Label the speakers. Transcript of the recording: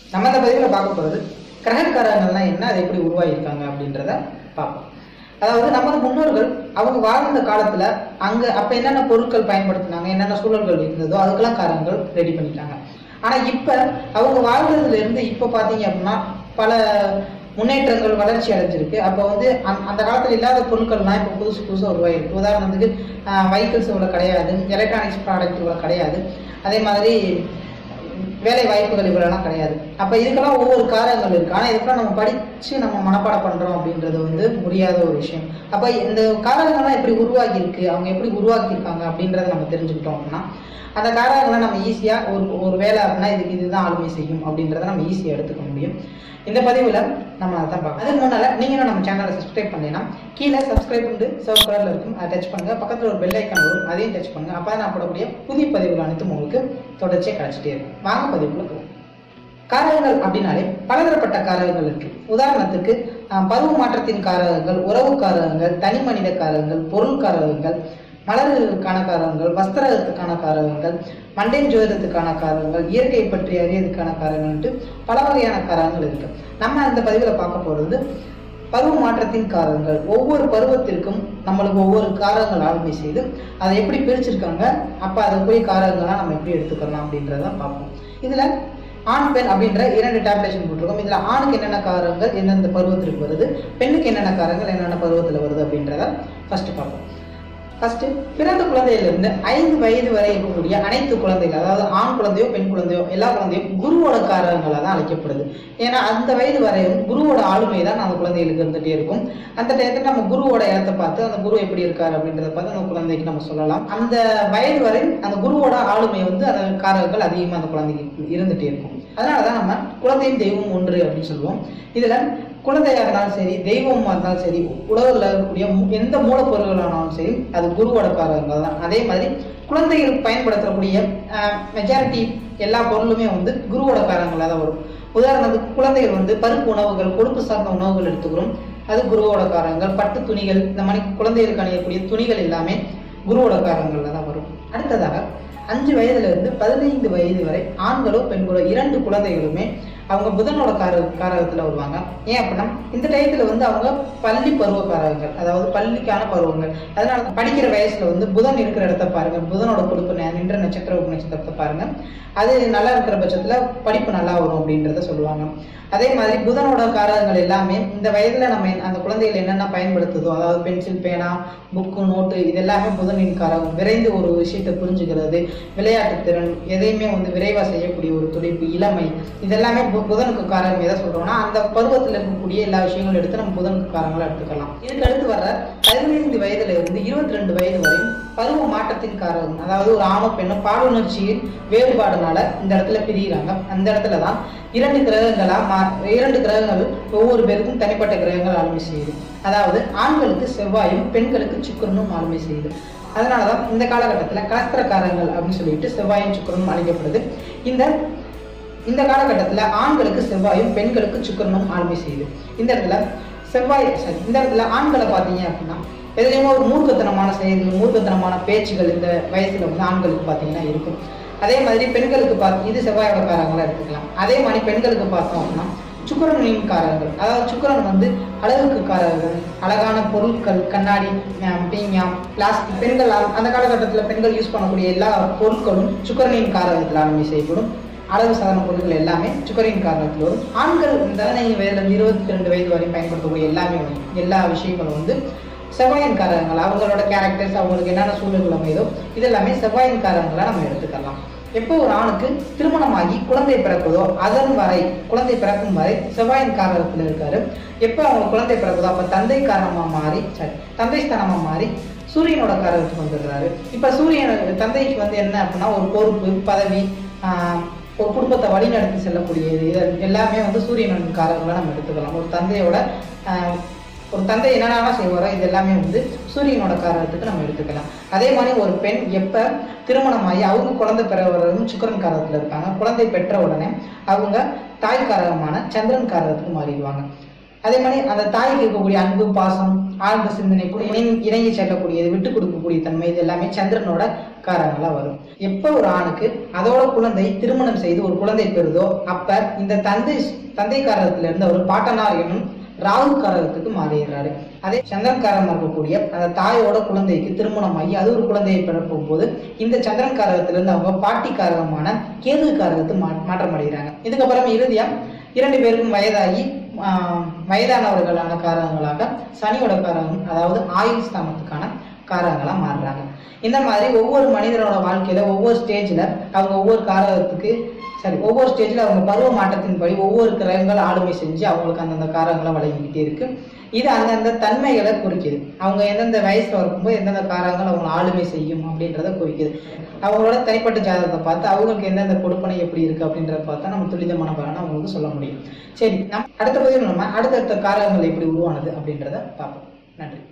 Speaker 1: நம்ம இந்த பதிவில் பார்க்க போகிறது கிரகக்காரங்கள்லாம் என்ன அதை எப்படி உருவாகியிருக்காங்க அப்படின்றத பார்ப்போம் அதாவது நமது முன்னோர்கள் அவங்க வாழ்ந்த காலத்துல அங்க அப்ப என்னென்ன பொருட்கள் பயன்படுத்தினாங்க என்னென்ன சூழல்கள் இருந்ததோ அதுக்கெல்லாம் காரங்கள் ரெடி பண்ணிட்டாங்க ஆனா இப்ப அவங்க வாழ்றதுல இருந்து இப்ப பாத்தீங்க அப்படின்னா பல முன்னேற்றங்கள் வளர்ச்சி அடைஞ்சிருக்கு அப்போ வந்து அந்த அந்த காலத்துல இல்லாத பொருட்கள்லாம் இப்போ புதுசு புதுசாக உருவாயிருக்கு உதாரணத்துக்கு வெஹிக்கிள்ஸ் இவ்வளோ கிடையாது எலக்ட்ரானிக்ஸ் ப்ராடக்ட் இவ்வளோ கிடையாது அதே மாதிரி வேலை வாய்ப்புகள் இவ்வளோலாம் கிடையாது அப்போ இதுக்கெல்லாம் ஒவ்வொரு காரணங்கள் இருக்குது ஆனால் இதுக்கெல்லாம் நம்ம படித்து நம்ம மனப்பாடம் பண்ணுறோம் அப்படின்றது வந்து முடியாத ஒரு விஷயம் அப்போ இந்த காரணங்கள்லாம் எப்படி உருவாகி இருக்கு அவங்க எப்படி உருவாக்கியிருக்காங்க அப்படின்றத நம்ம தெரிஞ்சுக்கிட்டோம் அப்படின்னா அந்த காரணங்களை நம்ம ஈஸியாக ஒரு ஒரு வேலை அப்படின்னா இதுக்கு இதுதான் ஆளுமை செய்யும் அப்படின்றத நம்ம ஈஸியாக எடுத்துக்க முடியும் இந்த பதிவில் நம்ம அதான் பார்க்கலாம் அதுக்கு முன்னால் நீங்களும் நம்ம சேனலை சப்ஸ்கிரைப் பண்ணீங்கன்னா கீழே சப்ஸ்கிரைப் வந்து சர்வ் கலரில் இருக்கும் அதை டச் பண்ணுங்க பக்கத்தில் ஒரு பெல் ஐக்கான் வரும் அதையும் டச் பண்ணுங்க அப்போ நான் போடக்கூடிய புதிய பதிவுகள் அனைத்தும் உங்களுக்கு தொடர்ச்சியாக கிடைச்சிட்டே இருக்கும் வாங்க பதிவுக்குள்ள போகும் காரகங்கள் அப்படின்னாலே பலதரப்பட்ட காரகங்கள் இருக்கு உதாரணத்துக்கு அஹ், பருவ மாற்றத்தின் காரகங்கள் உறவு காரகங்கள் தனி மனித காரகங்கள் பொருள் காரகங்கள் மலர்களுக்கான காரகங்கள் வஸ்திரத்துக்கான காரகங்கள் மண்டைன் ஜோதிடத்துக்கான காரகங்கள் இயற்கை பற்றி அறியறதுக்கான காரகங்கள்ட்டு பல வகையான காரகங்கள் இருக்கு நம்ம அந்த பதிவில் பார்க்க போறது பருவ மாற்றத்தின் காரகங்கள் ஒவ்வொரு பருவத்திற்கும் நம்மளுக்கு ஒவ்வொரு காரகங்கள் ஆளுமை செய்து அதை எப்படி பிரிச்சிருக்காங்க அப்போ அதை போய் காரகங்களாக நம்ம எப்படி எடுத்துக்கலாம் அப்படின்றத பார்ப்போம் இதில் ஆண் பெண் அப்படின்ற இரண்டு டேப்லேஷன் போட்டிருக்கோம் இதில் ஆணுக்கு என்னென்ன காரங்கள் எந்தெந்த பருவத்திற்கு வருது பெண்ணுக்கு என்னென்ன காரங்கள் என்னென்ன பருவத்தில் வருது அப்படின்றத ஃபர்ஸ்ட் பார்ப்போம் ஃபர்ஸ்ட் பிறந்த குழந்தையிலிருந்து ஐந்து வயது வரை இருக்கக்கூடிய அனைத்து குழந்தைகள் அதாவது ஆண் குழந்தையோ பெண் குழந்தையோ எல்லா குழந்தையும் குருவோட காரகங்களாக தான் அழைக்கப்படுது ஏன்னா அந்த வயது வரையும் குருவோட ஆளுமை தான் அந்த குழந்தைகளுக்கு இருந்துகிட்டே இருக்கும் அந்த டயத்தில் நம்ம குருவோட இடத்த பார்த்து அந்த குரு எப்படி இருக்காரு அப்படின்றத பார்த்து அந்த குழந்தைக்கு நம்ம சொல்லலாம் அந்த வயது வரை அந்த குருவோட ஆளுமை வந்து அந்த காரகங்கள் அதிகமாக அந்த குழந்தைக்கு இருந்துகிட்டே இருக்கும் அதனால தான் நம்ம குழந்தையும் தெய்வம் ஒன்று அப்படின்னு சொல்லுவோம் இதுல குழந்தையாக இருந்தாலும் சரி தெய்வமாக இருந்தாலும் சரி உலகில் இருக்கக்கூடிய மு- எந்த மூலப்பொருள்களானாலும் சரி அது குருவோட காரகங்கள் தான் அதே மாதிரி குழந்தைகள் பயன்படுத்தக்கூடிய மெஜாரிட்டி எல்லா பொருளுமே வந்து குருவோட காரங்களாக தான் வரும் உதாரணத்துக்கு குழந்தைகள் வந்து பருப்பு உணவுகள் கொழுப்பு சார்ந்த உணவுகள் எடுத்துக்கிறோம் அது குருவோட காரங்கள் பட்டு துணிகள் இந்த மாதிரி குழந்தைகளுக்கு அணியக்கூடிய துணிகள் எல்லாமே குருவோட காரங்கள்ல தான் வரும் அடுத்ததாக அஞ்சு வயதுல இருந்து பதினைந்து வயது வரை ஆண்களோ பெண்களோ இரண்டு குழந்தைகளுமே அவங்க புதனோட கார காரகத்துல வருவாங்க ஏன் அப்படின்னா இந்த டயத்துல வந்து அவங்க பள்ளி பருவ காரகங்கள் அதாவது பள்ளிக்கான பருவங்கள் அதனால தான் படிக்கிற வயசுல வந்து புதன் இருக்கிற இடத்த பாருங்க புதனோட கொடுப்பு நே- நின்ற நட்சத்திர உப்பு நட்சத்திரத்தை பாருங்க அது நல்லா இருக்கிற பட்சத்துல படிப்பு நல்லா வரும் அப்படின்றத சொல்லுவாங்க அதே மாதிரி புதனோட காரகங்கள் எல்லாமே இந்த வயதுல நம்ம அந்த குழந்தைகள் என்னென்ன பயன்படுத்துதோ அதாவது பென்சில் பேனா புக்கு நோட்டு இது எல்லாமே புதனின் காரகம் விரைந்து ஒரு விஷயத்தை புரிஞ்சுக்கிறது விளையாட்டு திறன் எதையுமே வந்து விரைவா செய்யக்கூடிய ஒரு துடிப்பு இளமை இதெல்லாமே பு- புதனுக்கு காரகம் எதை சொல்றோம்னா அந்த பருவத்தில் இருக்கக்கூடிய எல்லா விஷயங்களும் எடுத்து நம்ம புதனுக்கு காரங்களா எடுத்துக்கலாம் இதுக்கு அடுத்து வர பதினைந்து வயதுல இருந்து இருபத்தி ரெண்டு வயது வரையும் பருவ மாற்றத்தின் காரகம் அதாவது ஒரு ஆணோ பெண்ணோ பாலுணர்ச்சியின் வேறுபாடுனால இந்த இடத்துல பிரிகிறாங்க அந்த இடத்துல தான் இரண்டு கிரகங்களா மா இரண்டு கிரகங்கள் ஒவ்வொரு பேருக்கும் தனிப்பட்ட கிரகங்கள் ஆளுமை செய்யுது அதாவது ஆண்களுக்கு செவ்வாயும் பெண்களுக்கு சுக்கிரனும் ஆளுமை செய்யுது அதனால தான் இந்த காலகட்டத்தில் கலஸ்திரக்காரங்கள் அப்படின்னு சொல்லிட்டு செவ்வாயும் சுக்கிரனும் அழைக்கப்படுது இந்த இந்த காலகட்டத்தில் ஆண்களுக்கு செவ்வாயும் பெண்களுக்கு சுக்கிரனும் ஆளுமை செய்யுது இந்த இடத்துல செவ்வாய் sorry, இந்த இடத்துல ஆண்களை பார்த்தீங்க அப்படின்னா எதுலையுமே ஒரு மூர்க்கத்தனமான செயல்கள் மூர்க்கத்தனமான பேச்சுகள் இந்த வயசுல வந்து ஆண்களுக்கு பார்த்தீங்கன்னா இருக்கும் அதே மாதிரி பெண்களுக்கு பார்த்து இது செவ்வாயோட காரங்களா எடுத்துக்கலாம் அதே மாதிரி பெண்களுக்கு பார்த்தோம் அப்படின்னா சுக்கிரனின் காரங்கள் அதாவது சுக்கிரன் வந்து அழகுக்கு காரர்கள் அழகான பொருட்கள் கண்ணாடி அஹ், பீங்காம் பிளாஸ்டிக் பெண்கள் அந்த- அந்த காலகட்டத்தில் பெண்கள் யூஸ் பண்ணக்கூடிய எல்லா பொருட்களும் சுக்கிரனின் காரகத்தில் ஆளுமை செய்யப்படும் அழகு சாதன பொருட்கள் எல்லாமே சுக்கரின் காரணத்தில் வரும் ஆண்கள் இந்த பதினைந்து வயதுல இருபத்தி ரெண்டு வயது வரை பயன்படுத்தக்கூடிய எல்லாமே வரும் எல்லா விஷயங்களும் வந்து செவ்வாயின் காரகங்கள் அவங்களோட கேரக்டர்ஸ் அவங்களுக்கு என்னென்ன சூழல்கள் அமைதோ இது எல்லாமே செவ்வாயின் காரகங்களை நம்ம எடுத்துக்கலாம் எப்போ ஒரு ஆணுக்கு திருமணமாகி குழந்தை பிறக்குதோ அதன் வரை குழந்தை பிறக்கும் வரை செவ்வாயின் காரகத்தில் இருக்காரு எப்போ அவங்க குழந்தை பிறக்குதோ அப்போ தந்தை காரணமா மாறி சரி தந்தை ஸ்தானமா மாறி சூரியனோட காரகத்துக்கு வந்துடுறாரு இப்போ சூரியன் தந்தைக்கு வந்து என்ன அப்படின்னா ஒரு பொறுப்பு பதவி ஆஹ், ஒரு குடும்பத்தை வழிநடத்தி செல்லக்கூடியது இது எல்லாமே வந்து சூரியனின் காரகங்களை நம்ம எடுத்துக்கலாம் ஒரு தந்தையோட ஆஹ், ஒரு தந்தை என்னென்ன செய்வாரோ இது எல்லாமே வந்து சூரியனோட காரகத்துக்கு நம்ம எடுத்துக்கலாம் அதே மாதிரி ஒரு பெண் எப்போ திருமணமாகி அவங்க குழந்தை பெற வரதும் சுக்கரன் காரகத்தில் இருக்காங்க குழந்தை பெற்ற உடனே அவங்க தாய் காரகமான சந்திரன் காரகத்துக்கு மாறிடுவாங்க அதே மாதிரி அந்த தாய்க்கு இருக்கக்கூடிய அன்பு பாசம் ஆழ்ந்த சிந்தனை கூட இணங்கி இணங்கி செல்லக்கூடியது விட்டு கொடுக்கக்கூடிய தன்மை இது எல்லாமே சந்திரனோட காரங்களா வரும் எப்போ ஒரு ஆணுக்கு அதோட குழந்தை திருமணம் செய்து ஒரு குழந்தை பெறுதோ அப்ப இந்த தந்தை தந்தை காரகத்துல இருந்து அவர் பாட்டனார் என்னும் ராகு காரகத்துக்கு மாறிடுறாரு அதே சந்திரன் காரகமா இருக்கக்கூடிய அந்த தாயோட குழந்தைக்கு திருமணம் ஆகி அது ஒரு குழந்தையை பெற போகும்போது இந்த சந்திரன் காரகத்திலிருந்து அவங்க பாட்டி காரகமான கேது காரகத்து மா மாற்றம் அடைகிறாங்க இதுக்கப்புறம் இறுதியா இரண்டு பேருக்கும் வயதாகி ஆஹ், வயதானவர்களான காரகங்களாக சனியோட காரகம் அதாவது ஆயுள் ஸ்தானத்துக்கான காரகங்களா மாறுறாங்க இந்த மாதிரி ஒவ்வொரு மனிதனோட வாழ்க்கையில ஒவ்வொரு ஸ்டேஜ்ல அவங்க ஒவ்வொரு காரகத்துக்கு சரி ஒவ்வொரு ஸ்டேஜ்ல அவங்க பருவ மாற்றத்தின்படி ஒவ்வொரு கிரகங்கள் ஆளுமை செஞ்சு அவங்களுக்கு அந்தந்த காரகங்களை வழங்கிக்கிட்டே இருக்கு இது அந்தந்த தன்மைகளை குறிக்குது அவங்க எந்தெந்த வயசுல இருக்கும்போது எந்தெந்த காரகங்கள் அவங்க ஆளுமை செய்யும் அப்படின்றத குறிக்குது அவங்களோட தனிப்பட்ட ஜாதகத்தை பார்த்து அவங்களுக்கு எந்தெந்த கொடுப்பனை எப்படி இருக்கு அப்படின்றத பார்த்தா நம்ம துல்லிதமான பலனை அவங்களுக்கு சொல்ல முடியும் சரி நம்ம அடுத்த பதிவில் நம்ம அடுத்தடுத்த காரகங்கள் எப்படி உருவானது அப்படின்றத பார்ப்போம் நன்றி